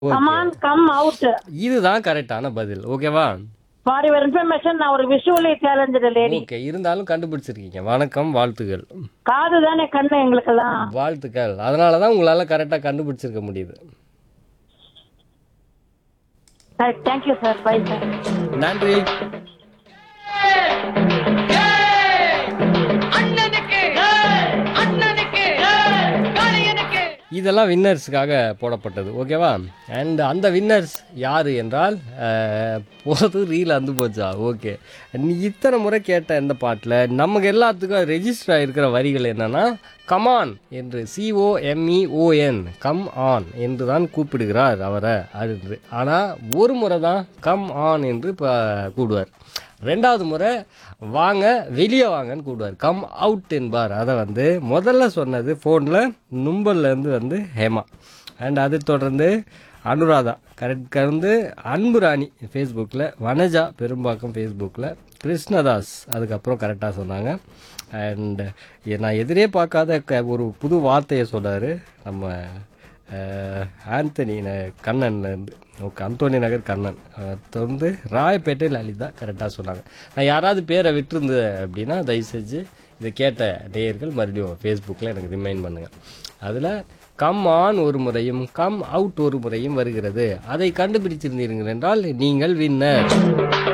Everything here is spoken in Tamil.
ஓகே கமான் கம் அவுட் இதுதான் கரெக்டான பதில் ஓகேவா ஃபார் யுவர் இன்ஃபர்மேஷன் நான் ஒரு விஷுவலி சேலஞ்சு லேடி ஓகே இருந்தாலும் கண்டுபிடிச்சிருக்கீங்க வணக்கம் வாழ்த்துக்கள் காது தானே கண்ணு எங்களுக்கெல்லாம் வாழ்த்துக்கள் அதனால தான் உங்களால் கரெக்டாக கண்டுபிடிச்சிருக்க முடியுது தேங்க்யூ சார் பை சார் நன்றி அண்ணனுக்கு அண்ணனுக்கு காளையனுக்கு இதெல்லாம் வின்னர்ஸுக்காக போடப்பட்டது ஓகேவா அண்ட் அந்த வின்னர்ஸ் யார் என்றால் அஹ், போது ரீல் வந்து போச்சா ஓகே நீ இத்தனை முறை கேட்ட இந்த பாட்டில் நமக்கு எல்லாத்துக்கும் ரெஜிஸ்டர் ஆகிருக்கிற வரிகள் என்னன்னா கமான் என்று சிஓஎம்இஓஎன் கம் ஆன் என்று தான் கூப்பிடுகிறார் அவரை என்று ஆனால் ஒரு முறை தான் கம் ஆன் என்று இப்போ கூடுவார் ரெண்டாவது முறை வாங்க வெளியே வாங்கன்னு கூப்பிடுவார் கம் அவுட் என்பார் அதை வந்து முதல்ல சொன்னது ஃபோனில் நும்பல்லேருந்து வந்து ஹேமா அண்ட் அது தொடர்ந்து அனுராதா கரெக்ட் வந்து அன்புராணி ஃபேஸ்புக்கில் வனஜா பெரும்பாக்கம் ஃபேஸ்புக்கில் கிருஷ்ணதாஸ் அதுக்கப்புறம் கரெக்டாக சொன்னாங்க அண்ட் நான் எதிரே பார்க்காத க- ஒரு புது வார்த்தையை சொன்னார் நம்ம அஹ், ஆந்தனி ந- கண்ணன்லேருந்து ஓகே அந்தோனி நகர் கண்ணன் அஹ், தொடர்ந்து ராயப்பேட்டை லலிதா கரெக்டாக சொன்னாங்க நான் யாராவது பேரை விட்டுருந்து அப்படின்னா தயவு செஞ்சு இதை கேட்ட நேயர்கள் மறுபடியும் ஃபேஸ்புக்கில் எனக்கு ரிமைண்ட் பண்ணுங்கள் அதில் கம் ஆன் ஒரு முறையும் கம் அவுட் ஒரு முறையும் வருகிறது அதை கண்டுபிடிச்சிருந்தீர்கள் என்றால் நீங்கள் வின்னர்